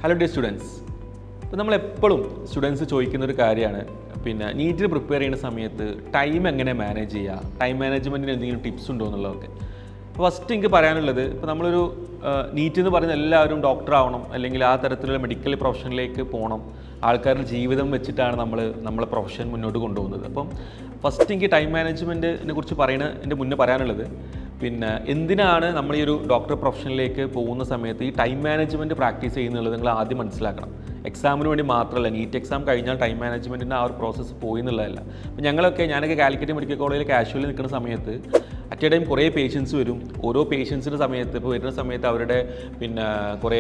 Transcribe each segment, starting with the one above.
hello day students ഇപ്പോൾ നമ്മളെപ്പോഴും students ചോദിക്കുന്ന ഒരു കാര്യമാണ് പിന്നെ നീറ്റിൽ പ്രിപ്പയർ ചെയ്യുന്ന സമയത്ത് ടൈം എങ്ങനെ മാനേജ് ചെയ്യുക ടൈം മാനേജ്മെൻറ്റിന് എന്തെങ്കിലും ടിപ്സ് ഉണ്ടോ എന്നുള്ളതൊക്കെ അപ്പോൾ ഫസ്റ്റ് എനിക്ക് പറയാനുള്ളത് ഇപ്പോൾ നമ്മളൊരു നീറ്റ് എന്ന് പറയുന്ന എല്ലാവരും ഡോക്ടർ ആവണം അല്ലെങ്കിൽ ആ തരത്തിലുള്ള മെഡിക്കൽ പ്രൊഫഷനിലേക്ക് പോകണം ആൾക്കാരുടെ ജീവിതം വെച്ചിട്ടാണ് നമ്മൾ നമ്മളെ പ്രൊഫഷൻ മുന്നോട്ട് കൊണ്ടുപോകുന്നത് അപ്പം ഫസ്റ്റ് എനിക്ക് ടൈം മാനേജ്മെൻറ്റിനെ കുറിച്ച് പറയുന്ന എൻ്റെ മുന്നേ പറയാനുള്ളത് പിന്നെ എന്തിനാണ് നമ്മൾ ഈ ഒരു ഡോക്ടർ പ്രൊഫഷനിലേക്ക് പോകുന്ന സമയത്ത് ഈ ടൈം മാനേജ്മെൻറ്റ് പ്രാക്ടീസ് ചെയ്യുന്നുള്ളത് നിങ്ങൾ ആദ്യം മനസ്സിലാക്കണം എക്സാമിന് വേണ്ടി മാത്രമല്ല നീറ്റ് എക്സാം കഴിഞ്ഞാൽ ടൈം മാനേജ്മെൻറ്റിൻ്റെ ആ ഒരു പ്രോസസ്സ് പോയി എന്നുള്ളതല്ല അപ്പോൾ ഞങ്ങളൊക്കെ ഞാനൊക്കെ കാലിക്കറ്റ് മെഡിക്കൽ കോളേജിൽ കാഷ്വലി നിൽക്കുന്ന സമയത്ത് അറ്റ് എ ടൈം കുറേ പേഷ്യൻസ് വരും ഓരോ പേഷ്യൻസിൻ്റെ സമയത്ത് ഇപ്പോൾ വരുന്ന സമയത്ത് അവരുടെ പിന്നെ കുറേ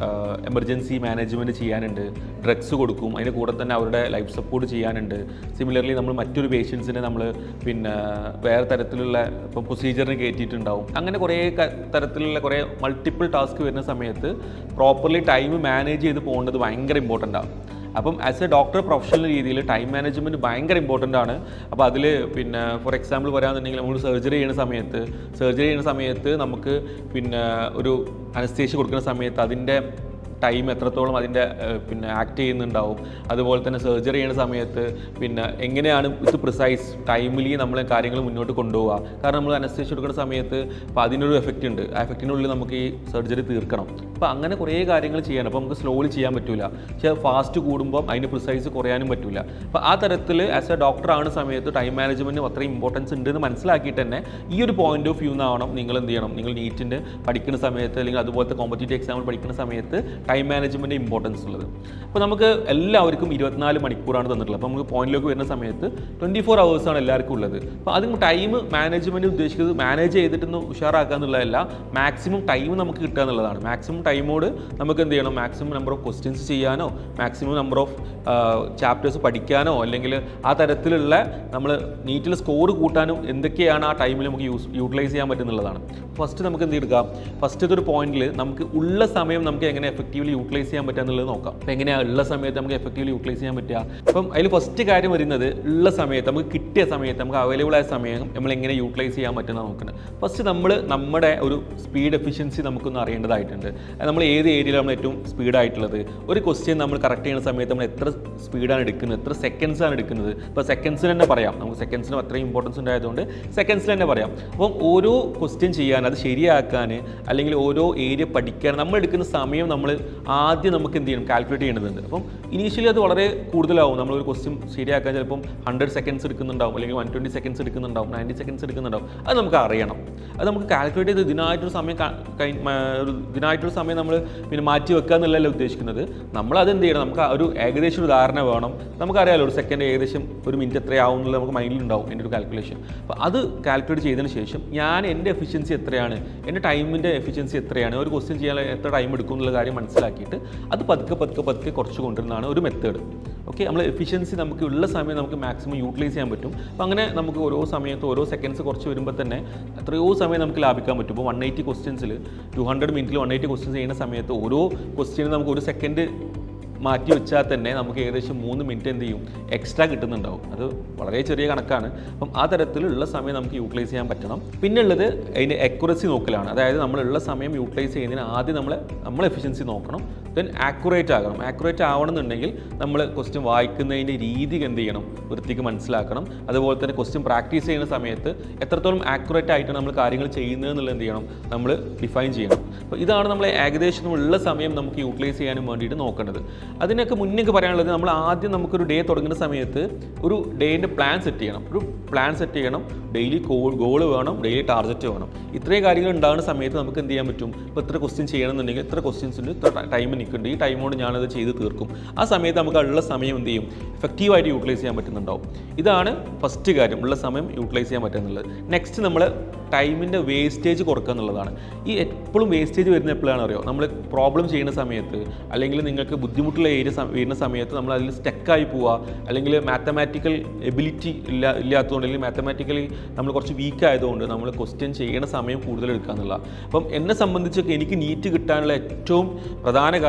എമർജൻസി മാനേജ്മെൻറ്റ് ചെയ്യാനുണ്ട് ഡ്രഗ്സ് കൊടുക്കും അതിൻ്റെ കൂടെ തന്നെ അവരുടെ ലൈഫ് സപ്പോർട്ട് ചെയ്യാനുണ്ട് സിമിലർലി നമ്മൾ മറ്റൊരു പേഷ്യൻസിനെ നമ്മൾ പിന്നെ വേറെ തരത്തിലുള്ള ഇപ്പം പ്രൊസീജിയറിന് കയറ്റിയിട്ടുണ്ടാവും അങ്ങനെ കുറേ ക- തരത്തിലുള്ള കുറേ മൾട്ടിപ്പിൾ ടാസ്ക് വരുന്ന സമയത്ത് പ്രോപ്പർലി ടൈം മാനേജ് ചെയ്ത് പോകേണ്ടത് ഭയങ്കര ഇമ്പോർട്ടൻ്റ് ആണ് അപ്പം ആസ് എ ഡോക്ടർ പ്രൊഫഷണൽ രീതിയിൽ ടൈം മാനേജ്മെൻറ്റ് ഭയങ്കര ഇമ്പോർട്ടൻ്റ് ആണ് അപ്പോൾ അതിൽ പിന്നെ ഫോർ എക്സാമ്പിൾ പറയുകയാണെന്നുണ്ടെങ്കിൽ നമ്മൾ സർജറി ചെയ്യുന്ന സമയത്ത് സർജറി ചെയ്യുന്ന സമയത്ത് നമുക്ക് പിന്നെ ഒരു അനസ്തേഷ്യ കൊടുക്കുന്ന സമയത്ത് അതിൻ്റെ ടൈം എത്രത്തോളം അതിൻ്റെ ഏഹ്, പിന്നെ ആക്ട് ചെയ്യുന്നുണ്ടാവും അതുപോലെ തന്നെ സർജറി ചെയ്യുന്ന സമയത്ത് പിന്നെ എങ്ങനെയാണ് ഇത് പ്രിസൈസ് ടൈമിലി നമ്മൾ കാര്യങ്ങൾ മുന്നോട്ട് കൊണ്ടുപോവുക കാരണം നമ്മൾ അനസ്തേഷ്യ കൊടുക്കുന്ന സമയത്ത് അപ്പോൾ അതിനൊരു എഫക്റ്റ് ഉണ്ട് ആ എഫക്റ്റിനുള്ളിൽ നമുക്ക് ഈ സർജറി തീർക്കണം അപ്പോൾ അങ്ങനെ കുറേ കാര്യങ്ങൾ ചെയ്യണം അപ്പോൾ നമുക്ക് സ്ലോലി ചെയ്യാൻ പറ്റില്ല പക്ഷേ ഫാസ്റ്റ് കൂടുമ്പോൾ അതിന് പ്രിസൈസ് കുറയാനും പറ്റില്ല അപ്പോൾ ആ തരത്തിൽ ആസ് എ ഡോക്ടർ ആവുന്ന സമയത്ത് ടൈം മാനേജ്മെൻറ്റിന് അത്രയും ഇമ്പോർട്ടൻസ് ഉണ്ട് എന്ന് മനസ്സിലാക്കിയിട്ട് തന്നെ ഈ ഒരു പോയിന്റ് ഓഫ് വ്യൂ നിന്നാവണം നിങ്ങൾ എന്ത് ചെയ്യണം നിങ്ങൾ നീറ്റിൻ്റെ പഠിക്കുന്ന സമയത്ത് അല്ലെങ്കിൽ അതുപോലത്തെ കോമ്പറ്റേറ്റീവ് എക്സാമിൽ പഠിക്കുന്ന സമയത്ത് ടൈം മാനേജ്മെൻറ്റ് ഇമ്പോർട്ടൻസ് ഉള്ളത് അപ്പോൾ നമുക്ക് എല്ലാവർക്കും ഇരുപത്തിനാല് മണിക്കൂറാണ് തന്നിട്ടുള്ളത് അപ്പോൾ നമുക്ക് പോയിന്റിലേക്ക് വരുന്ന സമയത്ത് ട്വൻറ്റി ഫോർ ആണ് എല്ലാവർക്കും ഉള്ളത് അപ്പോൾ അതും ടൈം മാനേജ്മെൻറ്റ് ഉദ്ദേശിക്കുന്നത് മാനേജ് ചെയ്തിട്ടൊന്ന് ഉഷാറാക്കുക എന്നുള്ളതല്ല മാക്സിമം ടൈം നമുക്ക് കിട്ടുക എന്നുള്ളതാണ് മാക്സിമം ടൈമോട് നമുക്ക് എന്ത് ചെയ്യണം മാക്സിമം നമ്പർ ഓഫ് ക്വസ്റ്റ്യൻസ് ചെയ്യാനോ മാക്സിമം നമ്പർ ഓഫ് ചാപ്റ്റേഴ്സ് പഠിക്കാനോ അല്ലെങ്കിൽ ആ തരത്തിലുള്ള നമ്മൾ നീറ്റിൽ സ്കോർ കൂട്ടാനും എന്തൊക്കെയാണ് ആ ടൈമിൽ നമുക്ക് യൂസ് യൂട്ടിലൈസ് ചെയ്യാൻ പറ്റുന്നുള്ളതാണ് ഫസ്റ്റ് നമുക്ക് എന്ത് എടുക്കാം ഫസ്റ്റ് ഒരു പോയിന്റിൽ നമുക്ക് ഉള്ള സമയം നമുക്ക് എങ്ങനെ എഫക്റ്റീവ്ലി യൂട്ടിലൈസ് ചെയ്യാൻ പറ്റുക എന്നുള്ളത് നോക്കാം അപ്പോൾ എങ്ങനെയാണ് ഉള്ള സമയത്ത് നമുക്ക് എഫക്റ്റീവ്ലി യൂട്ടിലൈസ് ചെയ്യാൻ പറ്റുക അപ്പം അതിൽ ഫസ്റ്റ് കാര്യം വരുന്നത് ഉള്ള സമയത്ത് നമുക്ക് കിട്ടിയ സമയത്ത് നമുക്ക് അവൈലബിൾ ആയ സമയം നമ്മൾ എങ്ങനെ യൂട്ടിലൈസ് ചെയ്യാൻ പറ്റുന്ന നോക്കുന്നത് ഫസ്റ്റ് നമ്മൾ നമ്മുടെ ഒരു സ്പീഡ് എഫിഷ്യൻസി നമുക്കൊന്ന് അറിയേണ്ടതായിട്ടുണ്ട് അത് നമ്മൾ ഏത് ഏരിയയിലാണ് നമ്മൾ ഏറ്റവും സ്പീഡായിട്ടുള്ളത് ഒരു ക്വസ്റ്റ്യൻ നമ്മൾ കറക്റ്റ് ചെയ്യുന്ന സമയത്ത് നമ്മൾ എത്ര സ്പീഡാണ് എടുക്കുന്നത് എത്ര സെക്കൻഡ്സ് ആണ് എടുക്കുന്നത് ഇപ്പോൾ സെക്കൻഡ്സിന് തന്നെ പറയാം നമുക്ക് സെക്കൻഡ്സിന് അത്രയും ഇമ്പോർട്ടൻസ് ഉണ്ടായതുകൊണ്ട് സെക്കൻഡ്സിൽ തന്നെ പറയാം അപ്പം ഓരോ ക്വസ്റ്റ്യൻ ചെയ്യാൻ അത് ശരിയാക്കാൻ അല്ലെങ്കിൽ ഓരോ ഏരിയ പഠിക്കാൻ നമ്മൾ എടുക്കുന്ന സമയം നമ്മൾ ആദ്യം നമുക്ക് എന്ത് ചെയ്യണം കാൽക്കുലേറ്റ് ചെയ്യേണ്ടതുണ്ട് അപ്പം ഇനീഷ്യലി അത് വളരെ കൂടുതലാവും നമ്മളൊരു ക്വസ്റ്റ്യൻ ശരിയാക്കാൻ ചിലപ്പം ഹൺഡ്രഡ് സെക്കൻഡ്സ് എടുക്കുന്നുണ്ടാവും അല്ലെങ്കിൽ വൺ ട്വൻറ്റി സെക്കൻഡ്സ് എടുക്കുന്നുണ്ടാവും നയൻറ്റി സെക്കൻഡ്സ് എടുക്കുന്നുണ്ടാവും അത് നമുക്ക് അറിയണം അത് നമുക്ക് കാൽക്കുലേറ്റ് ചെയ്ത് ഇതിനായിട്ടൊരു സമയം ക- കഴി- മ- ഒരു ഇതിനായിട്ടൊരു സമയം നമ്മൾ പിന്നെ മാറ്റി വെക്കുക എന്നുള്ളതല്ല ഉദ്ദേശിക്കുന്നത് നമ്മൾ അത് എന്ത് ചെയ്യണം നമുക്ക് ആ ഒരു ഏകദേശം ഒരു ധാരണ വേണം നമുക്കറിയാലോ ഒരു സെക്കൻഡ് ഏകദേശം ഒരു മിനിറ്റ് എത്രയാവും എന്നുള്ളത് നമുക്ക് മൈൻഡിൽ ഉണ്ടാവും എൻ്റെ ഒരു കാൽക്കുലേഷൻ അപ്പോൾ അത് കാൽക്കുലേറ്റ് ചെയ്തതിന് ശേഷം ഞാൻ എൻ്റെ എഫിഷ്യൻസി എത്രയാണ് എൻ്റെ ടൈമിൻ്റെ എഫിഷ്യൻസി എത്രയാണ് ഒരു ക്വസ്റ്റ്യൻ ചെയ്യാൻ എത്ര ടൈം എടുക്കും എന്നുള്ള കാര്യം മനസ്സിലാക്കിയിട്ട് അത് പതുക്കെ പതുക്കെ പതുക്കെ കുറച്ച് കൊണ്ടുവരുന്നതാണ് ഒരു മെത്തേഡ് ഓക്കെ നമ്മൾ എഫിഷ്യൻസി നമുക്ക് ഉള്ള സമയം നമുക്ക് മാക്സിമം യൂട്ടിലൈസ് ചെയ്യാൻ പറ്റും അപ്പോൾ അങ്ങനെ നമുക്ക് ഓരോ സമയത്ത് ഓരോ സെക്കൻഡ്സ് കുറച്ച് വരുമ്പോൾ തന്നെ എത്രയോ സമയം നമുക്ക് ലാഭിക്കാൻ പറ്റും ഇപ്പോൾ വൺ എയ്റ്റി ക്വസ്റ്റ്യൻസിൽ ടു ഹൺഡ്രഡ് മിനിറ്റിൽ വൺ എയ്റ്റി ക്വസ്റ്റ്യൻസ് ചെയ്യുന്ന സമയത്ത് ഓരോ ക്വസ്റ്റ്യനും നമുക്ക് ഒരു സെക്കൻഡ് മാറ്റി വെച്ചാൽ തന്നെ നമുക്ക് ഏകദേശം മൂന്ന് മിനിറ്റ് എന്ത് ചെയ്യും എക്സ്ട്രാ കിട്ടുന്നുണ്ടാവും അത് വളരെ ചെറിയ കണക്കാണ് അപ്പം ആ തരത്തിലുള്ള സമയം നമുക്ക് യൂട്ടിലൈസ് ചെയ്യാൻ പറ്റണം പിന്നെ ഉള്ളത് അതിൻ്റെ അക്യുറസി നോക്കലാണ് അതായത് നമ്മളുള്ള സമയം യൂട്ടിലൈസ് ചെയ്യുന്നതിന് ആദ്യം നമ്മൾ നമ്മൾ എഫിഷ്യൻസി നോക്കണം ദെൻ ആക്യുറേറ്റ് ആകണം ആക്യുറേറ്റ് ആവണമെന്നുണ്ടെങ്കിൽ നമ്മൾ ക്വസ്റ്റ്യൻ വായിക്കുന്നതിൻ്റെ രീതി എന്ത് ചെയ്യണം വൃത്തിക്ക് മനസ്സിലാക്കണം അതുപോലെ തന്നെ ക്വസ്റ്റ്യൻ പ്രാക്ടീസ് ചെയ്യുന്ന സമയത്ത് എത്രത്തോളം ആക്യുറേറ്റ് ആയിട്ടാണ് നമ്മൾ കാര്യങ്ങൾ ചെയ്യുന്നത് എന്നുള്ളത് എന്ത് ചെയ്യണം നമ്മൾ ഡിഫൈൻ ചെയ്യണം അപ്പോൾ ഇതാണ് നമ്മൾ ഏകദേശം ഉള്ള സമയം നമുക്ക് യൂട്ടിലൈസ് ചെയ്യാനും വേണ്ടിയിട്ട് നോക്കേണ്ടത് അതിനൊക്കെ മുന്നേക്ക് പറയാനുള്ളത് നമ്മൾ ആദ്യം നമുക്കൊരു ഡേ തുടങ്ങുന്ന സമയത്ത് ഒരു ഡേൻ്റെ പ്ലാൻ സെറ്റ് ചെയ്യണം ഒരു പ്ലാൻ സെറ്റ് ചെയ്യണം ഡെയിലി ഗോൾ ഗോൾ വേണം ഡെയിലി ടാർഗറ്റ് വേണം ഇത്രയും കാര്യങ്ങൾ ഉണ്ടാകുന്ന സമയത്ത് നമുക്ക് എന്ത് ചെയ്യാൻ പറ്റും ഇപ്പോൾ ഇത്ര ക്വസ്റ്റ്യൻ ചെയ്യണമെന്നുണ്ടെങ്കിൽ ഇത്ര ക്വസ്റ്റ്യൻസിന് ഇത്ര ടൈം നിൽക്കുന്നുണ്ട് ഈ ടൈമോട് ഞാനത് ചെയ്ത് തീർക്കും ആ സമയത്ത് നമുക്ക് ഉള്ള സമയം എന്ത് ചെയ്യും എഫക്റ്റീവായിട്ട് യൂട്ടിലൈസ് ചെയ്യാൻ പറ്റുന്നുണ്ടാവും ഇതാണ് ഫസ്റ്റ് കാര്യം ഉള്ള സമയം യൂട്ടിലൈസ് ചെയ്യാൻ പറ്റുന്നുള്ളത് നെക്സ്റ്റ് നമ്മൾ ടൈമിൻ്റെ വേസ്റ്റേജ് കുറക്കുക എന്നുള്ളതാണ് ഈ എപ്പോഴും വേസ്റ്റേജ് വരുന്ന എപ്പോഴാണ് അറിയോ നമ്മൾ പ്രോബ്ലം ചെയ്യുന്ന സമയത്ത് അല്ലെങ്കിൽ നിങ്ങൾക്ക് ബുദ്ധിമുട്ടുള്ള ഏരിയ വരുന്ന സമയത്ത് നമ്മൾ അതിൽ സ്റ്റക്കായി പോവുക അല്ലെങ്കിൽ മാത്തമാറ്റിക്കൽ എബിലിറ്റി ഇല്ല ഇല്ലാത്തതുകൊണ്ട് അല്ലെങ്കിൽ മാത്തമാറ്റിക്കലി നമ്മൾ കുറച്ച് വീക്ക് ആയതുകൊണ്ട് നമ്മൾ ക്വസ്റ്റ്യൻ ചെയ്യണ സമയം കൂടുതൽ എടുക്കുക എന്നുള്ള അപ്പം എന്നെ സംബന്ധിച്ചൊക്കെ എനിക്ക് നീറ്റ് കിട്ടാനുള്ള ഏറ്റവും പ്രധാന കാര്യം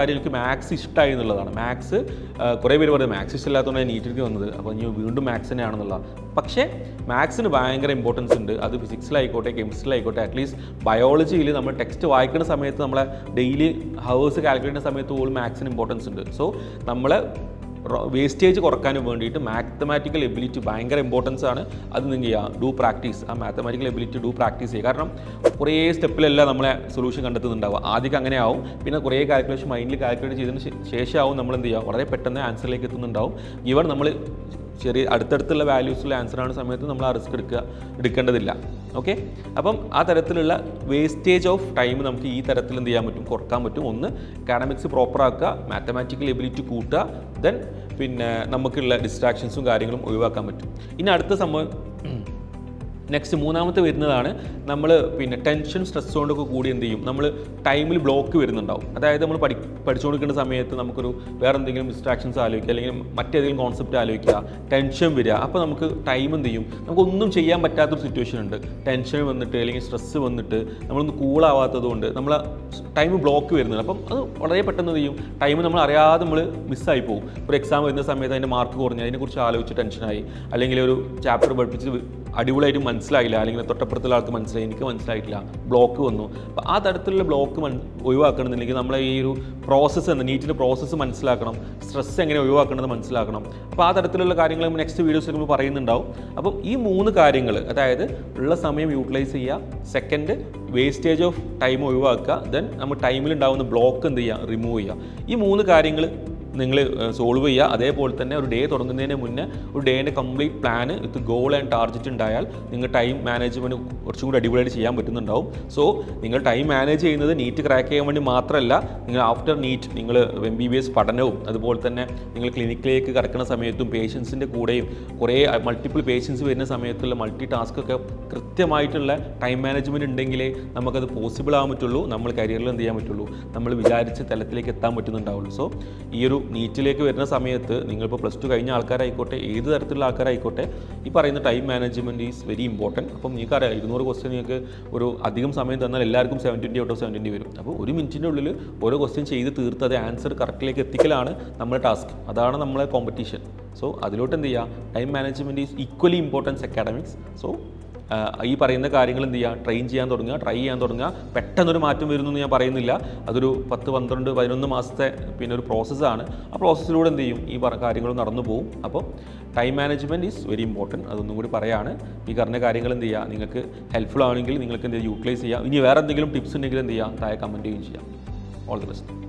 കാര്യം എനിക്ക് മാത്സ് ഇഷ്ടമായി എന്നുള്ളതാണ് മാത്സ് കുറേ പേര് പറയും മാത്സ് ഇഷ്ടമില്ലാത്തതുകൊണ്ടാണ് നീറ്റിലേക്ക് വന്നത് അപ്പോൾ ഇനി വീണ്ടും മാത്സ് തന്നെയാണെന്നുള്ള പക്ഷേ മാത്സിന് ഭയങ്കര ഇമ്പോർട്ടൻസ് ഉണ്ട് അത് ഫിസിക്സിലായിക്കോട്ടെ കെമിസ്ട്രിയിലായിക്കോട്ടെ അറ്റ്ലീസ്റ്റ് ബയോളജിയിൽ നമ്മൾ ടെക്സ്റ്റ് വായിക്കുന്ന സമയത്ത് നമ്മളെ ഡെയിലി ഹവേഴ്സ് കാൽക്കുലേറ്റ് ചെയ്യുന്ന സമയത്ത് പോലും മാത്സിന് ഇമ്പോർട്ടൻസ് ഉണ്ട് സോ നമ്മൾ വേസ്റ്റേജ് കുറക്കാനും വേണ്ടിയിട്ട് മാത്തമാറ്റിക്കൽ എബിലിറ്റി ഭയങ്കര ഇമ്പോർട്ടൻസ് ആണ് അത് നിങ്ങൾ ചെയ്യുക ഡു പ്രാക്ടീസ് ആ മാത്തമാറ്റിക്കൽ എബിലിറ്റി ഡു പ്രാക്ടീസ് ചെയ്യുക കാരണം കുറേ സ്റ്റെപ്പിലല്ല നമ്മളെ സൊല്യൂഷൻ കണ്ടെത്തുന്നുണ്ടാവുക ആദ്യം അങ്ങനെ ആവും പിന്നെ കുറേ കാൽക്കുലേഷൻ മൈൻഡിൽ കാൽക്കുലേറ്റ് ചെയ്തതിന് ശേ- ശേഷമാവും നമ്മൾ എന്ത് ചെയ്യുക വളരെ പെട്ടെന്ന് ആൻസറിലേക്ക് എത്തുന്നുണ്ടാവും ഈവൻ നമ്മൾ ചെറിയ അടുത്തടുത്തുള്ള വാല്യൂസുള്ള ആൻസർ ആണ് സമയത്ത് നമ്മൾ ആ റിസ്ക് എടുക്കുക എടുക്കേണ്ടതില്ല ഓക്കെ അപ്പം ആ തരത്തിലുള്ള വേസ്റ്റേജ് ഓഫ് ടൈം നമുക്ക് ഈ തരത്തിൽ എന്ത് ചെയ്യാൻ പറ്റും കുറക്കാൻ പറ്റും ഒന്ന് അക്കാഡമിക്സ് പ്രോപ്പർ ആക്കുക മാത്തമാറ്റിക്കൽ എബിലിറ്റി കൂട്ടുക ദെൻ പിന്നെ നമുക്കുള്ള ഡിസ്ട്രാക്ഷൻസും കാര്യങ്ങളും ഒഴിവാക്കാൻ പറ്റും ഇനി അടുത്ത സംഭവം നെക്സ്റ്റ് മൂന്നാമത്തെ വരുന്നതാണ് നമ്മൾ പിന്നെ ടെൻഷൻ സ്ട്രെസ് കൊണ്ടൊക്കെ കൂടി എന്ത് ചെയ്യും നമ്മൾ ടൈമിൽ ബ്ലോക്ക് വരുന്നുണ്ടാവും അതായത് നമ്മൾ പഠി പഠിച്ചുകൊണ്ടിരിക്കുന്ന സമയത്ത് നമുക്കൊരു വേറെ എന്തെങ്കിലും ഡിസ്ട്രാക്ഷൻസ് ആലോചിക്കുക അല്ലെങ്കിൽ മറ്റേതെങ്കിലും കോൺസെപ്റ്റ് ആലോചിക്കുക ടെൻഷൻ വരിക അപ്പോൾ നമുക്ക് ടൈം എന്ത് ചെയ്യും നമുക്കൊന്നും ചെയ്യാൻ പറ്റാത്തൊരു സിറ്റുവേഷൻ ഉണ്ട് ടെൻഷൻ വന്നിട്ട് അല്ലെങ്കിൽ സ്ട്രെസ് വന്നിട്ട് നമ്മളൊന്ന് കൂളാവാത്തത് കൊണ്ട് നമ്മൾ ടൈം ബ്ലോക്ക് വരുന്നുണ്ട് അപ്പം അത് വളരെ പെട്ടെന്ന് എന്ത് ചെയ്യും ടൈം നമ്മൾ അറിയാതെ നമ്മൾ മിസ്സായി പോകും ഒരു എക്സാം വരുന്ന സമയത്ത് അതിൻ്റെ മാർക്ക് കുറഞ്ഞു അതിനെക്കുറിച്ച് ആലോചിച്ച് ടെൻഷനായി അല്ലെങ്കിൽ ഒരു ചാപ്റ്റർ പഠിപ്പിച്ച് അടിപൊളിയായിട്ട് മനസ്സിലായില്ല അല്ലെങ്കിൽ തൊട്ടപ്പുറത്തുള്ള ആൾക്ക് മനസ്സിലായി എനിക്ക് മനസ്സിലായിട്ടില്ല ബ്ലോക്ക് വന്നു അപ്പോൾ ആ തരത്തിലുള്ള ബ്ലോക്ക് മൻ ഒഴിവാക്കണമെന്നുണ്ടെങ്കിൽ നമ്മളെ ഈ ഒരു പ്രോസസ്സ് എന്ന് നീറ്റിൻ്റെ പ്രോസസ്സ് മനസ്സിലാക്കണം സ്ട്രെസ് എങ്ങനെ ഒഴിവാക്കണമെന്ന് മനസ്സിലാക്കണം അപ്പോൾ ആ തരത്തിലുള്ള കാര്യങ്ങൾ നമ്മൾ നെക്സ്റ്റ് വീഡിയോസിൽ നമ്മൾ പറയുന്നുണ്ടാവും അപ്പം ഈ മൂന്ന് കാര്യങ്ങൾ അതായത് ഉള്ള സമയം യൂട്ടിലൈസ് ചെയ്യുക സെക്കൻഡ് വേസ്റ്റേജ് ഓഫ് ടൈം ഒഴിവാക്കുക ദെൻ നമ്മൾ ടൈമിൽ ഉണ്ടാകുന്ന ബ്ലോക്ക് എന്ത് ചെയ്യുക റിമൂവ് ചെയ്യുക ഈ മൂന്ന് കാര്യങ്ങൾ നിങ്ങൾ സോൾവ് ചെയ്യുക അതേപോലെ തന്നെ ഒരു ഡേ തുടങ്ങുന്നതിന് മുന്നേ ഒരു ഡേൻ്റെ complete plan with goal and target ഉണ്ടായാൽ നിങ്ങൾ ടൈം മാനേജ്മെൻറ്റ് കുറച്ചും കൂടി അടിപൊളിയായിട്ട് ചെയ്യാൻ പറ്റുന്നുണ്ടാവും സോ നിങ്ങൾ ടൈം മാനേജ് ചെയ്യുന്നത് നീറ്റ് ക്രാക്ക് ചെയ്യാൻ വേണ്ടി മാത്രമല്ല നിങ്ങൾ ആഫ്റ്റർ നീറ്റ് നിങ്ങൾ എം ബി ബി എസ് പഠനവും അതുപോലെ തന്നെ നിങ്ങൾ ക്ലിനിക്കിലേക്ക് കിടക്കുന്ന സമയത്തും പേഷ്യൻസിൻ്റെ കൂടെയും കുറേ മൾട്ടിപ്പിൾ പേഷ്യൻസ് വരുന്ന സമയത്തുള്ള മൾട്ടി ടാസ്ക് ഒക്കെ കൃത്യമായിട്ടുള്ള ടൈം മാനേജ്മെൻറ്റ് ഉണ്ടെങ്കിലേ നമുക്കത് പോസിബിൾ ആകാൻ പറ്റുള്ളൂ നമ്മൾ കരിയറിൽ എന്ത് ചെയ്യാൻ പറ്റുള്ളൂ നമ്മൾ വിചാരിച്ച തലത്തിലേക്ക് എത്താൻ പറ്റുന്നുണ്ടാവുള്ളൂ സോ ഈ ഒരു നീറ്റിലേക്ക് വരുന്ന സമയത്ത് നിങ്ങളിപ്പോൾ പ്ലസ് ടു കഴിഞ്ഞ ആൾക്കാരായിക്കോട്ടെ ഏത് തരത്തിലുള്ള ആൾക്കാരായിക്കോട്ടെ ഈ പറയുന്ന time management is very important അപ്പം നിങ്ങൾക്ക് അറിയാം ഇരുന്നൂറ് ക്വസ്റ്റ്യൻ നിങ്ങൾക്ക് ഒരു അധികം സമയം തന്നാൽ എല്ലാവർക്കും seven twenty out of seven twenty വരും അപ്പോൾ ഒരു മിനിറ്റിൻ്റെ ഉള്ളിൽ ഓരോ ക്വസ്റ്റ്യൻ ചെയ്ത് തീർത്ത് അത് ആൻസർ കറക്റ്റിലേക്ക് എത്തിക്കലാണ് നമ്മുടെ ടാസ്ക് അതാണ് നമ്മളെ കോമ്പറ്റീഷൻ സോ അതിലോട്ട് എന്ത് ചെയ്യുക time management is equally importance academics so ഈ പറയുന്ന കാര്യങ്ങൾ എന്ത് ചെയ്യുക ട്രെയിൻ ചെയ്യാൻ തുടങ്ങുക ട്രൈ ചെയ്യാൻ തുടങ്ങുക പെട്ടെന്നൊരു മാറ്റം വരുന്നു എന്ന് ഞാൻ പറയുന്നില്ല അതൊരു പത്ത് പന്ത്രണ്ട് പതിനൊന്ന് മാസത്തെ പിന്നെ ഒരു പ്രോസസ്സാണ് ആ പ്രോസസ്സിലൂടെ എന്ത് ചെയ്യും ഈ പറഞ്ഞ കാര്യങ്ങൾ നടന്നു പോകും അപ്പോൾ time management is very important അതൊന്നും കൂടി പറയാണ് ഈ പറഞ്ഞ കാര്യങ്ങൾ എന്ത് ചെയ്യുക നിങ്ങൾക്ക് ഹെൽപ്ഫുൾ ആണെങ്കിൽ നിങ്ങൾക്ക് എന്ത് ചെയ്യുക യൂട്ടിലൈസ് ചെയ്യുക ഇനി വേറെ എന്തെങ്കിലും ടിപ്സ് ഉണ്ടെങ്കിൽ എന്ത് ചെയ്യുക താഴെ കമൻറ്റ് ചെയ്യുകയും ചെയ്യാം ഓൾ ദി ബെസ്റ്റ്